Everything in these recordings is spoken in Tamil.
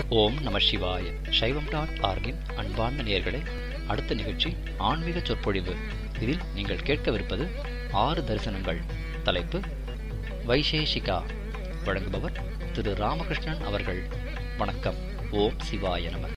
ஓம் நம சிவாய சைவம் டாட் ஆர்கின் அன்பார்ந்த நேயர்களே அடுத்த நிகழ்ச்சி ஆன்மீக சொற்பொழிவு இதில் நீங்கள் கேட்கவிருப்பது ஆறு தரிசனங்கள் தலைப்பு வைசேஷிகா வழங்குபவர் திரு ராமகிருஷ்ணன் அவர்கள் வணக்கம் ஓம் சிவாய நம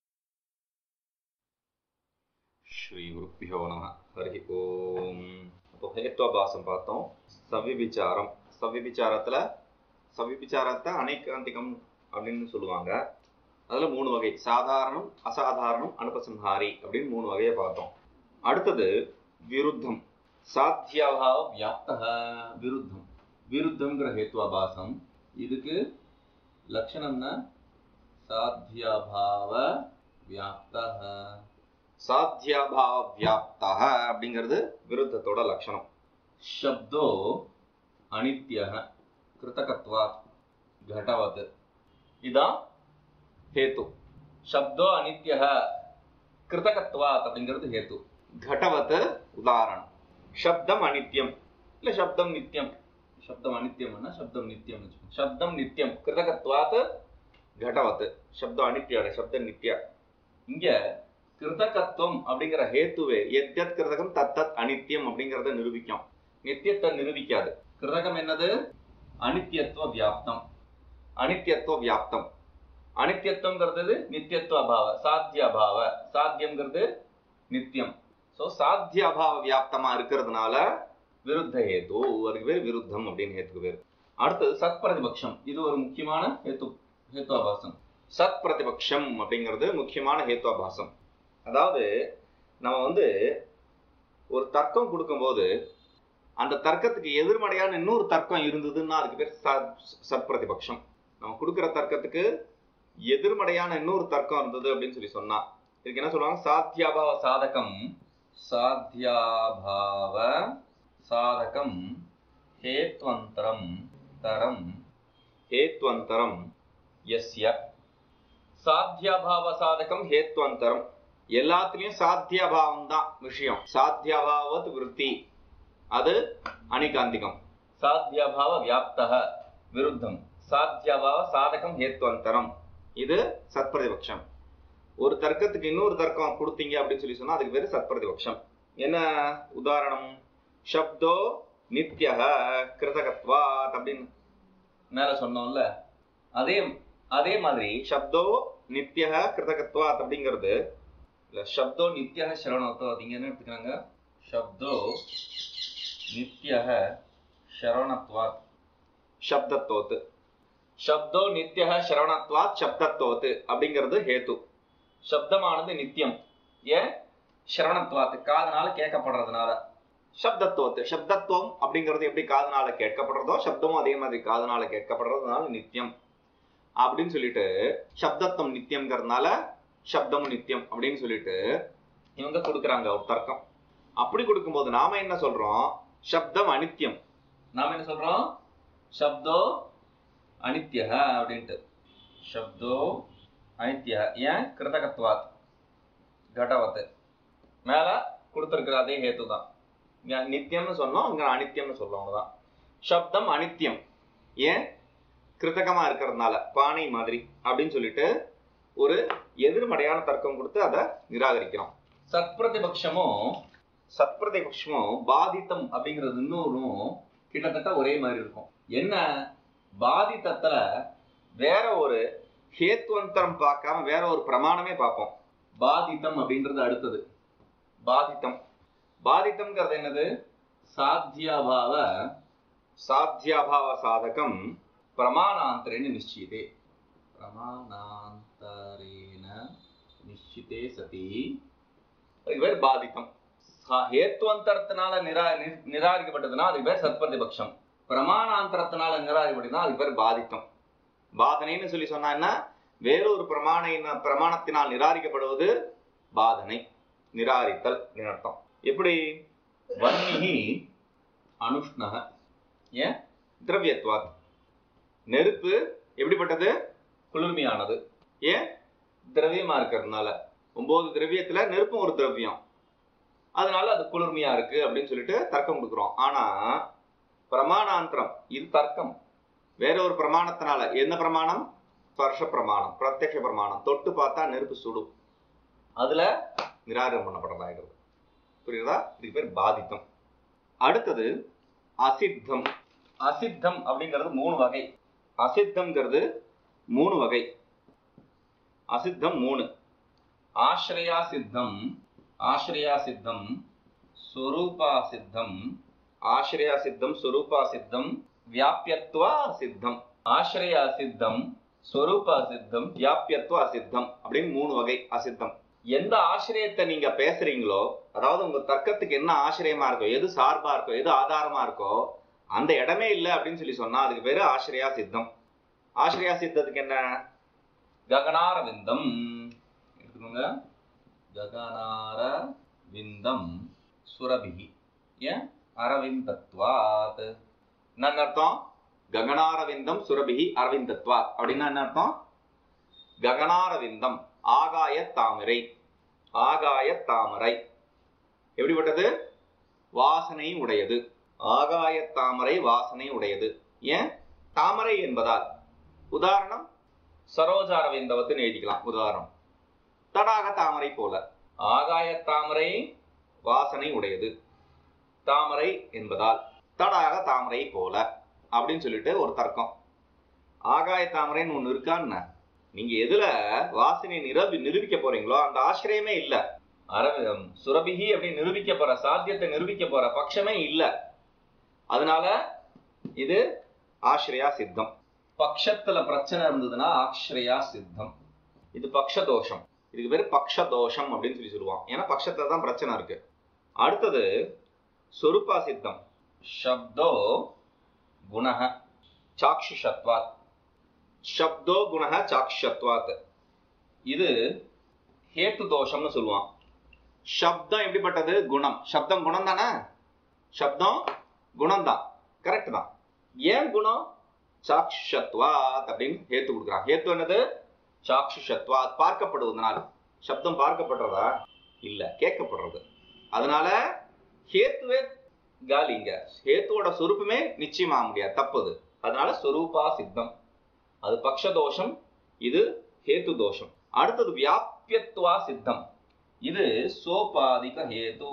ஸ்ரீ குருப்பியோ நம ஹரி ஓம் இப்போ ஹேத்வாபாசம் பார்த்தோம் சவிபிச்சாரம் சவிபிச்சாரத்துல சவிபிச்சாரத்தை அனைக்காந்திகம் அப்படின்னு சொல்லுவாங்க அதுல மூணு வகை சாதாரணம் அசாதாரணம் அனுபசம்ஹாரி அப்படின்னு மூணு வகையை பார்த்தோம் அடுத்தது விருத்தம் சாத்தியாபாவ வியாப்தக விருத்தம் விருத்தம்ங்கிற ஹேத்வாபாசம் இதுக்கு லட்சணம்னா சாத்தியாபாவ வியாப்தக சாத்தியாபாவ வியாப்தக அப்படிங்கிறது விருத்தத்தோட லட்சணம் சப்தோ அனித்ய கிருத்தகத்வா घटवत् இதான் ஹேத்து சப்தோ அனித்ய கிருத்தகத்வாத் அப்படிங்கிறது ஹேத்து घटवत् உதாரணம் சப்தம் அனித்யம் இல்ல சப்தம் நித்தியம் சப்தம் அனித்யம்னா சப்தம் நித்தியம் சப்தம் நித்தியம் கிருதகத்வாத் घटवत् சப்தம் அனித்ய சப்தம் நித்யா இங்க கிருதகத்துவம் அப்படிங்கிற ஹேத்துவே எத்யத் கிருதகம் தத்தத் அனித்யம் அப்படிங்கறத நிரூபிக்கும் நித்தியத்தை நிரூபிக்காது கிருதகம் என்னது அனித்யத்துவ வியாப்தம் அனித்யத்துவ வியாப்தம் அனித்யத்துவங்கிறது நித்தியத்துவ அபாவ சாத்திய அபாவ சாத்தியம்ங்கிறது நித்தியம் சோ சாத்திய அபாவ வியாப்தமா இருக்கிறதுனால விருத்த ஹேத்து அதுக்கு பேர் விருத்தம் அப்படின்னு ஹேத்துக்கு பேர் அடுத்தது சத் பிரதிபக்ஷம் இது ஒரு முக்கியமான ஹேத்து ஹேத்துவாபாசம் சத் பிரதிபக்ஷம் அப்படிங்கிறது முக்கியமான ஹேத்துவாபாசம் அதாவது நம்ம வந்து ஒரு தர்க்கம் கொடுக்கும்போது அந்த தர்க்கத்துக்கு எதிர்மறையான இன்னொரு தர்க்கம் இருந்ததுன்னா அதுக்கு பேர் சத் பிரதிபக்ஷம் நம்ம கொடுக்குற தர்க்கத்துக்கு எதிர்மறையான இன்னொரு தர்க்கம் இருந்தது அப்படின்னு சொல்லி சொன்னா இதுக்கு என்ன சொல்லுவாங்க சாத்தியாபாவ சாதகம் சாத்தியாபாவ சாதகம் ஹேத்வந்தரம் தரம் ஹேத்வந்தரம் எஸ்ய சாத்தியாபாவ சாதகம் ஹேத்வந்தரம் எல்லாத்துலயும் சாத்தியாபாவம் தான் விஷயம் சாத்தியாபாவத் விருத்தி அது அணிகாந்திகம் சாத்தியாபாவ வியாப்தக விருத்தம் சாத்தியாபாவ சாதகம் ஹேத்வந்தரம் இது சத்பிரதிபக்ஷம் ஒரு தர்க்கத்துக்கு இன்னொரு தர்க்கம் கொடுத்தீங்க அப்படின்னு சொல்லி சொன்னா அதுக்கு பேரு சத்பிரதிபக்ஷம் என்ன உதாரணம் சப்தோ நித்யக கிருதகத்வாத் அப்படின்னு மேல சொன்னோம்ல அதே அதே மாதிரி சப்தோ நித்யக கிருதகத்வாத் அப்படிங்கிறது இல்ல சப்தோ நித்யக சரவணத்வாத் இங்க என்ன எடுத்துக்கிறாங்க சப்தோ நித்யக சரவணத்வாத் சப்தத்தோத்து சப்தோ நித்யக சரவணத்வாத் சப்தத்தோத்து அப்படிங்கிறது ஹேத்து சப்தமானது நித்தியம் ஏன் சரவணத்வாத்து காதனால கேட்கப்படுறதுனால சப்தத்துவத்து சப்தத்துவம் அப்படிங்கிறது எப்படி காதனால கேட்கப்படுறதோ சப்தமும் அதே மாதிரி காதனால கேட்கப்படுறதுனால நித்தியம் அப்படின்னு சொல்லிட்டு சப்தத்துவம் நித்தியம்ங்கிறதுனால சப்தமும் நித்தியம் அப்படின்னு சொல்லிட்டு இவங்க கொடுக்குறாங்க ஒரு தர்க்கம் அப்படி கொடுக்கும்போது நாம என்ன சொல்றோம் சப்தம் அனித்யம் நாம என்ன சொல்றோம் சப்தோ அனித்ய அப்படின்ட்டு சப்தோ அனித்ய ஏன் கிருதகத்வாத் கடவத் மேல கொடுத்துருக்கிற அதே ஹேத்து தான் இங்க நித்தியம்னு சொன்னோம் இங்க அனித்யம்னு சொல்லுவாங்க தான் சப்தம் அனித்யம் ஏன் கிருத்தகமா இருக்கிறதுனால பானை மாதிரி அப்படின்னு சொல்லிட்டு ஒரு எதிர்மறையான தர்க்கம் கொடுத்து அதை நிராகரிக்கிறோம் சத்பிரதிபக்ஷமும் சத்பிரதிபக்ஷமும் பாதித்தம் அப்படிங்கிறது இன்னொரும் கிட்டத்தட்ட ஒரே மாதிரி இருக்கும் என்ன பாதித்தத்துல வேற ஒரு ஹேத்வந்தரம் பார்க்காம வேற ஒரு பிரமாணமே பார்ப்போம் பாதித்தம் அப்படின்றது அடுத்தது பாதித்தம் பாதித்தம்ங்கிறது என்னது சாத்தியாபாவ சாத்தியாபாவ சாதகம் பிரமாணாந்தரேன நிச்சயிதே பிரமாணாந்தரேன நிச்சிதே சதி அதுக்கு பேர் பாதித்தம் ஹேத்துவந்தரத்தினால நிரா நிராகரிக்கப்பட்டதுன்னா அதுக்கு பேர் சத்பிரதிபக்ஷம் பிரமாணாந்தரத்தினால நிராகரிக்கப்பட்டதுன்னா அதுக்கு பேர் பாதித்தம் பாதனைன்னு சொல்லி சொன்னா என்ன வேறொரு பிரமாண பிரமாணத்தினால் நிராகரிக்கப்படுவது பாதனை நிராகரித்தல் அர்த்தம் எப்படி வன்னிகி அனுஷ்ணக ஏன் திரவியத்வாத் நெருப்பு எப்படிப்பட்டது குளிர்மையானது ஏன் திரவியமா இருக்கிறதுனால ஒன்பது திரவியத்துல நெருப்பும் ஒரு திரவியம் அதனால அது குளிர்மையா இருக்கு அப்படின்னு சொல்லிட்டு தர்க்கம் கொடுக்குறோம் ஆனா பிரமாணாந்திரம் இது தர்க்கம் வேற ஒரு பிரமாணத்தினால என்ன பிரமாணம் ஸ்பர்ஷ பிரமாணம் பிரத்யக்ஷ பிரமாணம் தொட்டு பார்த்தா நெருப்பு சுடும் அதுல நிராகரம் பண்ணப்படுறதாகிறது புரியுதா இதுக்கு பேர் பாதித்தம் அடுத்தது அசித்தம் அசித்தம் அப்படிங்கிறது மூணு வகை அசித்தம்ங்கிறது மூணு வகை அசித்தம் மூணு ஆශ්‍රயா சித்தம் ஆශ්‍රயா சித்தம் ஸ்வரூபா சித்தம் ஆශ්‍රயா சித்தம் ஸ்வரூபா சித்தம் வியாபியத்துவ சித்தம் ஆශ්‍රயா சித்தம் ஸ்வரூபா சித்தம் வியாபியத்துவ அசித்தம் அப்படின்னு மூணு வகை அசித்தம் எந்த ஆசிரியத்தை நீங்க பேசுறீங்களோ அதாவது உங்க தர்க்கத்துக்கு என்ன ஆசிரியமா இருக்கோ எது சார்பா இருக்கோ எது ஆதாரமா இருக்கோ அந்த இடமே இல்லை அப்படின்னு சொல்லி சொன்னா அதுக்கு பேரு ஆශ්‍රயா சித்தம் ஆශ්‍රயா சித்தத்துக்கு என்ன ககனார விந்தம் எடுத்துக்கோங்க ககனார விந்தம் சுரபிகி ஏன் அரவிந்தத்வாத் என்ன அர்த்தம் ககனாரவிந்தம் சுரபிகி அரவிந்தத்வாத் அப்படின்னா என்ன அர்த்தம் ககனாரவிந்தம் ஆகாய தாமரை ஆகாய தாமரை எப்படிப்பட்டது வாசனை உடையது ஆகாய தாமரை வாசனை உடையது ஏன் தாமரை என்பதால் உதாரணம் சரோஜாரவிந்தவத்துன்னு எழுதிக்கலாம் உதாரணம் தடாக தாமரை போல ஆகாய தாமரை வாசனை உடையது தாமரை என்பதால் தடாக தாமரை போல அப்படின்னு சொல்லிட்டு ஒரு தர்க்கம் ஆகாய தாமரைன்னு ஒண்ணு இருக்கான்னு நீங்க எதுல வாசனை நிரூபி நிரூபிக்க போறீங்களோ அந்த ஆசிரியமே இல்ல அரவி சுரபிகி அப்படின்னு நிரூபிக்க போற சாத்தியத்தை நிரூபிக்க போற பட்சமே இல்ல அதனால இது ஆශ්‍රயா சித்தம் பக்ஷத்துல பிரச்சனை இருந்ததுன்னா ஆශ්‍රயா சித்தம் இது பக்ஷ தோஷம் இதுக்கு பேரு பக்ஷ தோஷம் அப்படின்னு சொல்லி சொல்லுவான் ஏன்னா பக்ஷத்துல தான் பிரச்சனை இருக்கு அடுத்தது சொருப்பா சித்தம் சப்தோ குணः சாக்ஷுஷத்வாத் சப்தோ குணः சாக்ஷத்வாத் இது ஹேத்து தோஷம்னு சொல்லுவான் சப்தம் எப்படிப்பட்டது குணம் சப்தம் குணம் தானே சப்தம் குணம் தான் கரெக்ட் தான் ஏன் குணம் சாக்ஷத்வாத் அப்படின்னு ஹேத்து கொடுக்குறான் ஹேத்து என்னது சாக்ஷுஷத்வாத் பார்க்கப்படுவதனால் சப்தம் பார்க்கப்படுறதா இல்ல கேட்கப்படுறது அதனால ஹேத்துவே காலிங்க ஹேத்துவோட சொரூபமே நிச்சயமா முடியாது தப்புது அதனால சொரூபா சித்தம் அது பக்ஷ தோஷம் இது ஹேத்து தோஷம் அடுத்தது வியாபியத்துவா சித்தம் இது சோபாதிக ஹேது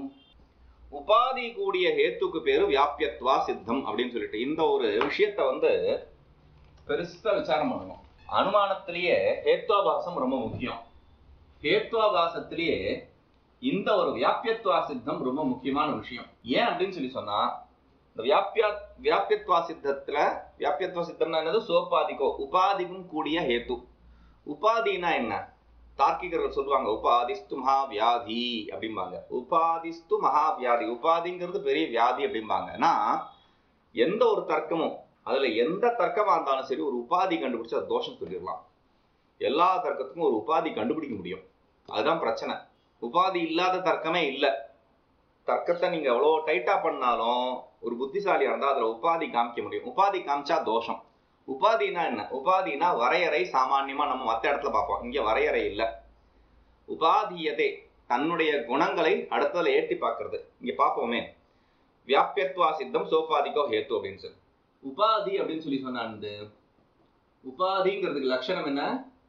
உபாதி கூடிய ஹேத்துக்கு பேரு வியாபியத்துவா சித்தம் அப்படின்னு சொல்லிட்டு இந்த ஒரு விஷயத்த வந்து பெருசா விசாரம் பண்ணணும் அனுமானத்திலேயே ஹேத்வாபாசம் ரொம்ப முக்கியம் ஹேத்வாபாசத்திலேயே இந்த ஒரு வியாபியத்துவா சித்தம் ரொம்ப முக்கியமான விஷயம் ஏன் அப்படின்னு சொல்லி சொன்னா இந்த வியாபியா வியாபியத்துவா சித்தத்துல வியாபியத்துவ சித்தம்னா என்னது சோபாதிக்கோ உபாதிக்கும் கூடிய ஹேத்து உபாதினா என்ன தார்க்கிகர்கள் சொல்லுவாங்க உபாதிஸ்து மகா வியாதி அப்படிம்பாங்க உபாதிஸ்து மகா வியாதி உபாதிங்கிறது பெரிய வியாதி அப்படிம்பாங்க ஆனா எந்த ஒரு தர்க்கமும் அதுல எந்த தர்க்கமா இருந்தாலும் சரி ஒரு உபாதி கண்டுபிடிச்சு அது தோஷம் சொல்லிடலாம் எல்லா தர்க்கத்துக்கும் ஒரு உபாதி கண்டுபிடிக்க முடியும் அதுதான் பிரச்சனை உபாதி இல்லாத தர்க்கமே இல்லை தர்க்கத்தை நீங்க எவ்வளவு டைட்டா பண்ணாலும் ஒரு புத்திசாலியா இருந்தா அதுல உபாதி காமிக்க முடியும் உபாதி காமிச்சா தோஷம் உபாதினா என்ன உபாதினா வரையறை சாமான்யமா நம்ம மத்த இடத்துல பார்ப்போம் இங்க வரையறை இல்ல உபாதியதே தன்னுடைய குணங்களை அடுத்ததுல ஏற்றி பார்க்கிறது இங்க பார்ப்போமே வியாபியத்வா சித்தம் சோபாதிக்கோ ஹேத்து அப்படின்னு சொல்லி உபாதி அப்படின்னு சொல்லி சொன்ன அந்த உபாதிங்கிறதுக்கு லட்சணம் என்ன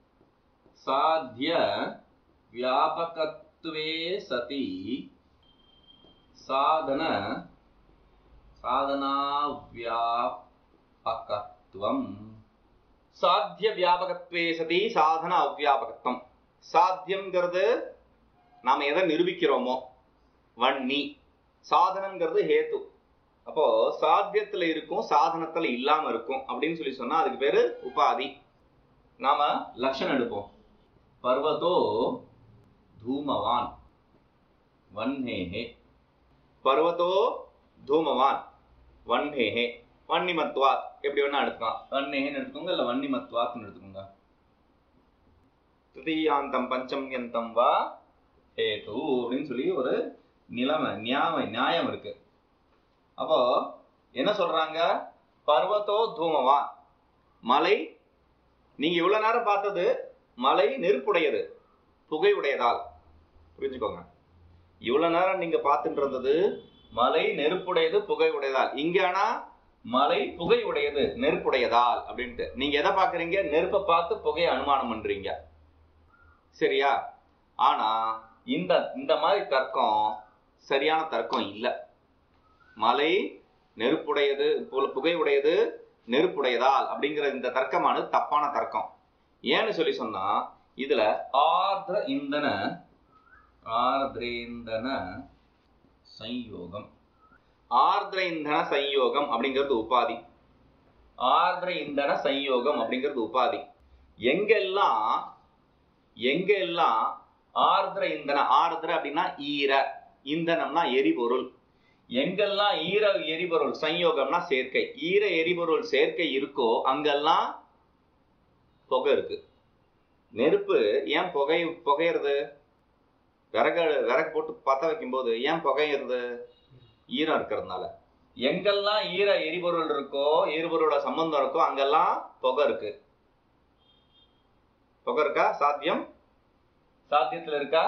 சாத்திய வியாபகத்துவே சதி சாதன சாதனா வியாபகத்துவம் சாத்திய வியாபகத்வே சதி சாதன அவ்வியாபகத்துவம் சாத்தியம்ங்கிறது நாம எதை நிரூபிக்கிறோமோ வன்னி சாதனங்கிறது ஹேத்து அப்போ சாத்தியத்துல இருக்கும் சாதனத்துல இல்லாம இருக்கும் அப்படின்னு சொல்லி சொன்னா அதுக்கு பேரு உபாதி நாம லட்சணம் எடுப்போம் பர்வதோ தூமவான் வன்னேஹே பர்வதோ தூமவான் வன்னேஹே வன்னிமத்வாத் எப்படி வேணா எடுத்துக்கலாம் வன்னேஹேன்னு எடுத்துக்கோங்க இல்ல வன்னிமத்வாத்னு எடுத்துக்கோங்க திருத்தீயாந்தம் பஞ்சம்யந்தம் வா ஹேது அப்படின்னு சொல்லி ஒரு நிலைமை நியாய நியாயம் இருக்கு அப்போ என்ன சொல்றாங்க பர்வத்தோ தூமவான் மலை நீங்க இவ்வளவு நேரம் பார்த்தது மலை நெருப்புடையது புகை உடையதால் புரிஞ்சுக்கோங்க இவ்வளவு நேரம் நீங்க பார்த்துட்டு இருந்தது மலை நெருப்புடையது புகை உடையதால் இங்க ஆனா மலை புகை உடையது நெருப்புடையதால் அப்படின்ட்டு நீங்க எதை பாக்குறீங்க நெருப்பை பார்த்து புகையை அனுமானம் பண்றீங்க சரியா ஆனா இந்த இந்த மாதிரி தர்க்கம் சரியான தர்க்கம் இல்ல மலை நெருப்புடையது பு- புகை உடையது நெருப்புடையதால் அப்படிங்கிற இந்த தர்க்கமானது தப்பான தர்க்கம் ஏன்னு சொல்லி சொன்னா இதுல ஆர்திர இந்தன ஆர்திரேந்தன சம்யோகம் ஆர்திர இந்தன சம்யோகம் அப்படிங்கிறது உபாதி ஆர்திர இந்தன சம்யோகம் அப்படிங்கிறது உபாதி எங்கெல்லாம் எங்கெல்லாம் ஆர்திர இந்தன ஆர்திர அப்படின்னா ஈர இந்தனம்னா எரிபொருள் எங்கெல்லாம் ஈர எரிபொருள் சம்யோகம்னா சேர்க்கை ஈர எரிபொருள் சேர்க்கை இருக்கோ அங்கெல்லாம் புகை இருக்கு நெருப்பு ஏன் புகை புகையிறது விறகு விறகு போட்டு பத்த வைக்கும்போது ஏன் புகையிறது ஈரம் இருக்கிறதுனால எங்கெல்லாம் ஈர எரிபொருள் இருக்கோ எரிபொருளோட சம்பந்தம் இருக்கோ அங்கெல்லாம் புகை இருக்கு புகை இருக்கா சாத்தியம் சாத்தியத்துல இருக்கா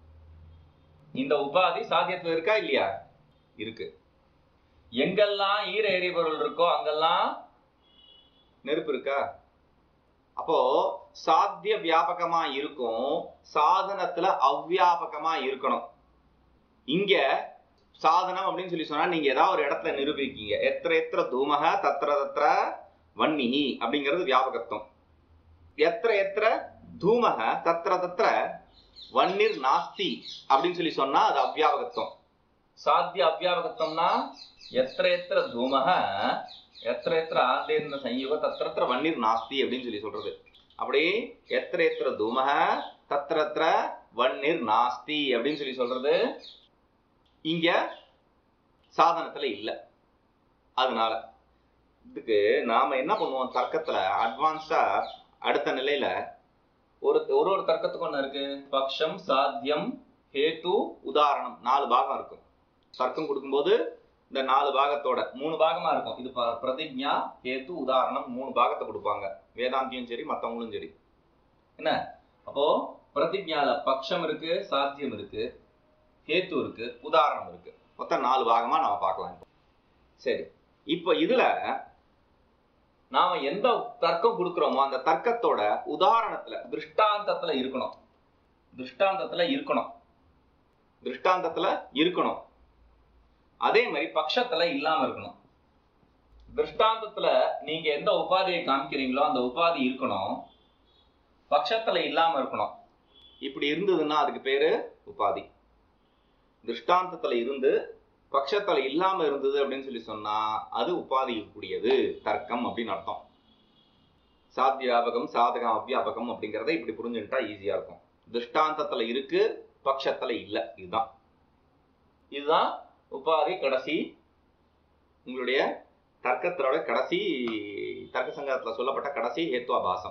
இந்த உபாதி சாத்தியத்துல இருக்கா இல்லையா இருக்கு எங்கெல்லாம் ஈர எரிபொருள் இருக்கோ அங்கெல்லாம் நெருப்பு இருக்கா அப்போ சாத்திய வியாபகமா இருக்கும் சாதனத்துல அவ்வியாபகமா இருக்கணும் இங்க சாதனம் அப்படின்னு சொல்லி சொன்னா நீங்க ஏதாவது ஒரு இடத்துல நிரூபிக்கீங்க எத்திர எத்திர தூமக தத்திர தத்திர வன்னிஹி அப்படிங்கிறது வியாபகத்துவம் எத்திர எத்திர தூமக தத்திர தத்திர வன்னிர் நாஸ்தி அப்படின்னு சொல்லி சொன்னா அது அவ்வியாபகத்துவம் சாத்திய அவ்வியாபகத்துவம்னா எத்திர எத்திர தூமக எத்திர எத்திர ஆந்தேந்த சம்யுக தத்திரத்திர வன்னிர் நாஸ்தி அப்படின்னு சொல்லி சொல்றது அப்படி எத்திர எத்திர தூமக தத்திரத்திர வன்னிர் நாஸ்தி அப்படின்னு சொல்லி சொல்றது இங்க சாதனத்துல இல்ல அதனால இதுக்கு நாம என்ன பண்ணுவோம் தர்க்கத்துல அட்வான்ஸா அடுத்த நிலையில ஒரு ஒரு ஒரு தர்க்கத்துக்கு ஒண்ணு இருக்கு பக்ஷம் சாத்தியம் ஹேத்து உதாரணம் நாலு பாகம் இருக்கும் தர்க்கம் கொடுக்கும்போது இந்த நாலு பாகத்தோட மூணு பாகமா இருக்கும் இது ப- பிரதிஜ்ஞா ஹேத்து உதாரணம் மூணு பாகத்தை கொடுப்பாங்க வேதாந்தியும் சரி மத்தவங்களும் சரி என்ன அப்போ பிரதிஜ்ஞால பக்ஷம் இருக்கு சாத்தியம் இருக்கு ஹேத்து இருக்கு உதாரணம் இருக்கு மொத்தம் நாலு பாகமா நாம பார்க்கலாம் இப்போ. சரி இப்போ இதுல நாம எந்த தர்க்கம் கொடுக்கிறோமோ அந்த தர்க்கத்தோட உதாரணத்துல திருஷ்டாந்தத்துல இருக்கணும் திருஷ்டாந்தத்துல இருக்கணும் திருஷ்டாந்தத்துல இருக்கணும் அதே மாதிரி பட்சத்துல இல்லாம இருக்கணும் திருஷ்டாந்தத்துல நீங்க எந்த உபாதியை காமிக்கிறீங்களோ அந்த உபாதி இருக்கணும் பட்சத்துல இல்லாம இருக்கணும் இப்படி இருந்ததுன்னா அதுக்கு பேரு உபாதி திருஷ்டாந்தத்துல இருந்து பட்சத்துல இல்லாம இருந்தது அப்படின்னு சொல்லி சொன்னா அது உபாதியில் கூடியது தர்க்கம் அப்படின்னு அர்த்தம் சாத்தியாபகம் சாதகம் அவ்வியாபகம் அப்படிங்கறத இப்படி புரிஞ்சுட்டா ஈஸியா இருக்கும் திருஷ்டாந்தத்துல இருக்கு பட்சத்துல இல்ல இதுதான் இதுதான் உபாதி கடைசி உங்களுடைய தர்க்கத்தோட கடைசி தர்க்க சங்கரத்துல சொல்லப்பட்ட கடைசி ஹேத்துவாபாசம்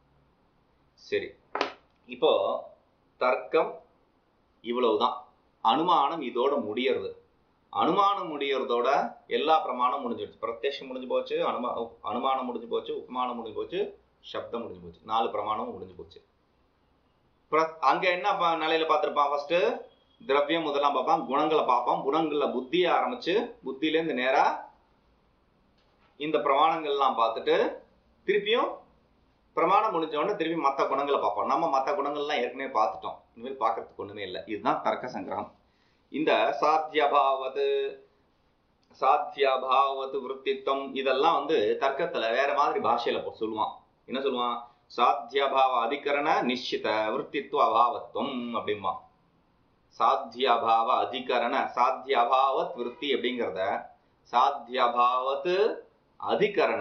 சரி இப்போ தர்க்கம் இவ்வளவுதான் அனுமானம் இதோட முடியறது அனுமானம் முடியறதோட எல்லா பிரமாணம் முடிஞ்சிடுச்சு பிரத்யக்ஷம் முடிஞ்சு போச்சு அனுமா அனுமானம் முடிஞ்சு போச்சு உபமானம் முடிஞ்சு போச்சு சப்தம் முடிஞ்சு போச்சு நாலு பிரமாணமும் முடிஞ்சு போச்சு பிர- அங்க என்ன ப- நிலையில பார்த்திருப்பான் ஃபர்ஸ்ட் திரவியம் முதலாம் பார்ப்பான் குணங்களை பார்ப்பான் குணங்கள்ல புத்தியை ஆரம்பிச்சு புத்தியிலேருந்து நேரா இந்த பிரமாணங்கள்லாம் பார்த்துட்டு திருப்பியும் பிரமாணம் முடிஞ்ச உடனே திருப்பி மற்ற குணங்களை பார்ப்போம் நம்ம மற்ற குணங்கள்லாம் ஏற்கனவே பார்த்துட்டோம் இனிமேல் பார்க்கறதுக்கு ஒண்ணுமே இல்லை இதுதான் தர்க்க சங்கிரகம் இந்த சாத்தியபாவது சாத்தியபாவது விருத்தித்வம் இதெல்லாம் வந்து தர்க்கத்துல வேற மாதிரி பாஷையில போ- சொல்லுவான் என்ன சொல்லுவான் சாத்தியபாவ அதிகரண நிச்சித விருத்தித்துவ அபாவத்துவம் அப்படிம்பா சாத்தியபாவ அதிகரண சாத்தியபாவத் விருத்தி அப்படிங்கிறத சாத்தியபாவத் அதிகரண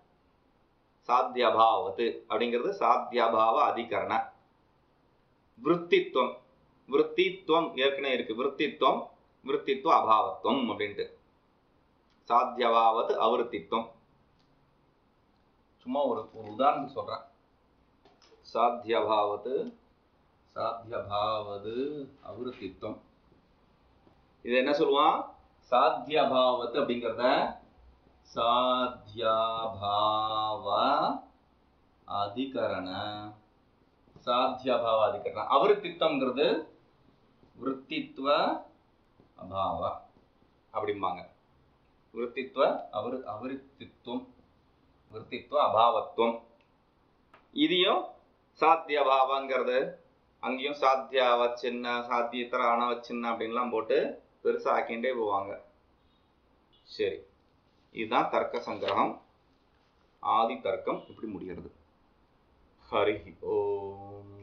சாத்தியபாவத் அப்படிங்கிறது சாத்தியபாவ அதிகரண விருத்தித்துவம் விருத்தித்துவம் ஏற்கனவே இருக்கு விருத்தித்துவம் விருத்தித்துவ அபாவத்துவம் அப்படின்ட்டு சாத்தியபாவத் அவிருத்தித்துவம் சும்மா ஒரு ஒரு உதாரணத்துக்கு சொல்றேன் சாத்தியபாவத் சாத்தியபாவது அவிருத்தித்துவம் இது என்ன சொல்லுவான் சாத்தியபாவத் அப்படிங்கிறத சாத்தியபாவ அதிகரண சாத்தியபாவ அதிகரண அவிருத்தித்வங்கிறது விருத்தித்துவ அபாவ அப்படிம்பாங்க விற்த்தித்வ அவரு அவிருத்தித்துவம் விற்த்தித்வ அபாவத்துவம் இதையும் சாத்தியபாவங்கிறது அங்கேயும் சாத்தியாவச்சின்ன சாத்தியத்தர அனவச்சின்ன அப்படின்லாம் போட்டு பெருசா ஆக்கிண்டே போவாங்க சரி இதுதான் தர்க்க சங்கிரகம் ஆதி தர்க்கம் இப்படி முடிகிறது ஹரி ஓம்